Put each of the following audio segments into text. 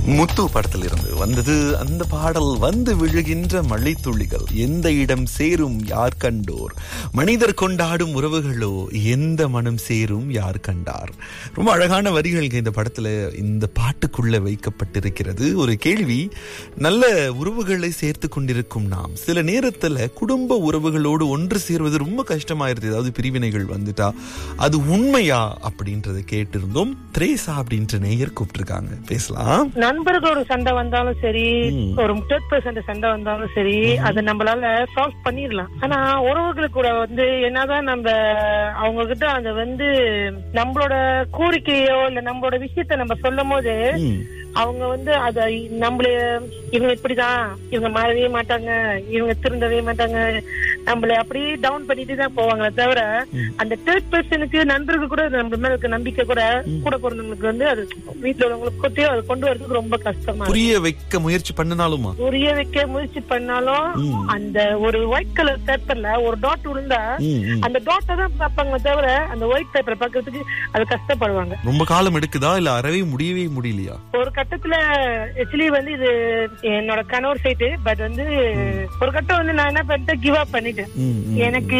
முத்து படத்தில் இருந்து வந்தது அந்த பாடல் வந்து விழுகின்ற மழை துளிகள் எந்த இடம் சேரும் யார் கண்டோர் மனிதர் கொண்டாடும் உறவுகளோ எந்த மனம் சேரும் யார் கண்டார் ரொம்ப அழகான வரிகள் இந்த படத்துல இந்த பாட்டுக்குள்ள வைக்கப்பட்டிருக்கிறது ஒரு கேள்வி நல்ல உறவுகளை சேர்த்து கொண்டிருக்கும் நாம் சில நேரத்துல குடும்ப உறவுகளோடு ஒன்று சேர்வது ரொம்ப கஷ்டமாயிருது ஏதாவது பிரிவினைகள் வந்துட்டா அது உண்மையா அப்படின்றத கேட்டிருந்தோம் திரேசா அப்படின்ற நேயர் கூப்பிட்டிருக்காங்க பேசலாம் நண்பர்களோட சண்டை வந்தாலும் சரி ஒரு தேர்ட் பர்சன்ட் சண்டை வந்தாலும் சரி அதை நம்மளால சால்வ் பண்ணிடலாம் ஆனா உறவுகள் கூட வந்து என்னதான் நம்ம அவங்க கிட்ட அதை வந்து நம்மளோட கோரிக்கையோ இல்ல நம்மளோட விஷயத்த நம்ம சொல்லும் போது ம். அவங்க வந்து அத நம்மள இவங்க இப்படிதான் இவங்க மாறவே மாட்டாங்க இவங்க திருந்தவே மாட்டாங்க நம்மள அப்படியே டவுன் பண்ணிட்டு தான் போவாங்களே தவிர அந்த தேர்ட் பர்சனுக்கு நண்பர்கள் கூட நம்ம மேல இருக்க நம்பிக்கை கூட கூட பிறந்தவங்களுக்கு வந்து அது வீட்டுல உள்ளவங்களுக்கு கொத்தையோ அதை கொண்டு வரதுக்கு ரொம்ப கஷ்டமா இருக்கும். புரிய வைக்க முயற்சி பண்ணினாலுமா புரிய வைக்க முயற்சி பண்ணாலும் அந்த ஒரு ஒயிட் கலர் பேப்பர்ல ஒரு டாட் விழுந்தா ம், ம். அந்த டாட்டை தான் பார்ப்பாங்க தவிர அந்த ஒயிட் பேப்பரை பார்க்கறதுக்கு அது கஷ்டப்படுவாங்க ரொம்ப காலம் எடுக்குதா இல்ல அறவே முடியவே முடியலையா ஒரு கட்டத்துல ஆக்சுவலி வந்து இது என்னோட கணவர் சைட்டு பட் வந்து ஒரு கட்டம் வந்து நான் என்ன பண்ணிட்டேன் கிவ் அப் பண்ணிட்டேன் ம், ம். எனக்கு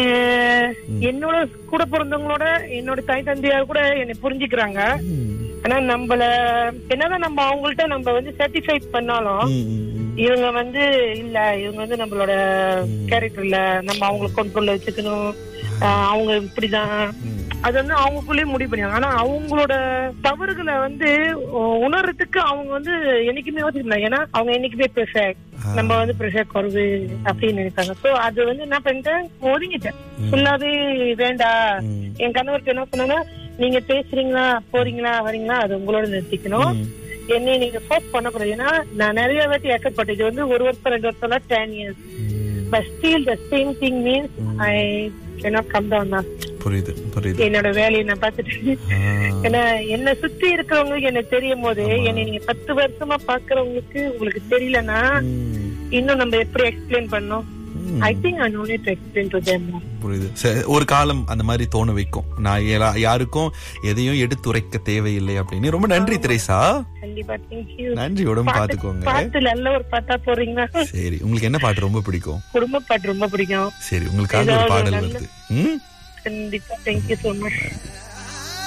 என்னோட கூட பிறந்தவங்களோட என்னோட தாய் தந்தையார் கூட என்னை புரிஞ்சுக்கிறாங்க ம், ஆனா நம்மள என்னதான் நம்ம அவங்கள்ட்ட நம்ம வந்து சர்டிஃபைட் பண்ணாலும் ம், ம், ம். இவங்க வந்து இல்ல இவங்க வந்து நம்மளோட கேரக்டர் இல்ல நம்ம அவங்கள கண்ட்ரோல்ல வச்சுக்கணும் ஆஹ் அவங்க இப்படிதான் அது வந்து அவங்களுக்குள்ளேயே முடிவு பண்ணியாங்க ஆனா அவங்களோட தவறுகளை வந்து உ- உணர்றதுக்கு அவங்க வந்து என்னைக்குமே யோசிக்கல ஏன்னா அவங்க என்னைக்குமே பெர்ஃபெக்ட் நம்ம வந்து ப்ரெஷர் குறைவு அப்படின்னு நினைப்பாங்க சோ அது வந்து என்ன பண்ணிட்டேன் ஒதுங்கிட்டேன் ஃபுல்லாவே வேண்டாம் ம். என் கணவருக்கு என்ன சொன்னா நீங்க பேசுறீங்களா போறீங்களா வரீங்களா அது உங்களோட நிறுத்திக்கணும் என்னை நீங்க ஃபோர்ஸ் பண்ணக்கூடாது ஏன்னா நான் நிறைய வாட்டி எக்கப்பட்டேன் இது வந்து ஒரு வருஷம் ரெண்டு வருஷம் ten years hmm. But still the same thing means I cannot come down தான் புரியுது புரியுது என்னோட வேலையை நான் பார்த்துட்டு ஆ. ஏன்னா என்ன சுத்தி இருக்கிறவங்களுக்கு என்ன தெரியும் போது என்னை நீங்க பத்து வருஷமா பாக்குறவங்களுக்கு உங்களுக்கு தெரியலன்னா ம். இன்னும் நம்ம எப்படி எக்ஸ்பிளைன் பண்ணோம் hmm. I think I no need to explain to them புரியுது சரி, ஒரு காலம் அந்த மாதிரி தோண வைக்கும் நான் எல்லா- யாருக்கும் எதையும் எடுத்துரைக்க தேவையில்லை அப்படின்னு ரொம்ப நன்றி திரேசா கண்டிப்பா தேங்க்யூ நன்றியோட பாத்துக்கோங்க பாட்டு நல்ல ஒரு பாட்டா போறீங்களா சரி உங்களுக்கு என்ன பாட்டு ரொம்ப பிடிக்கும் குடும்ப பாட்டு ரொம்ப பிடிக்கும் சரி உங்களுக்காக ஒரு ஏதாவது பாடல் நல்ல- வருது ம் கண்டிப்பா தேங்க்யூ சோ மச்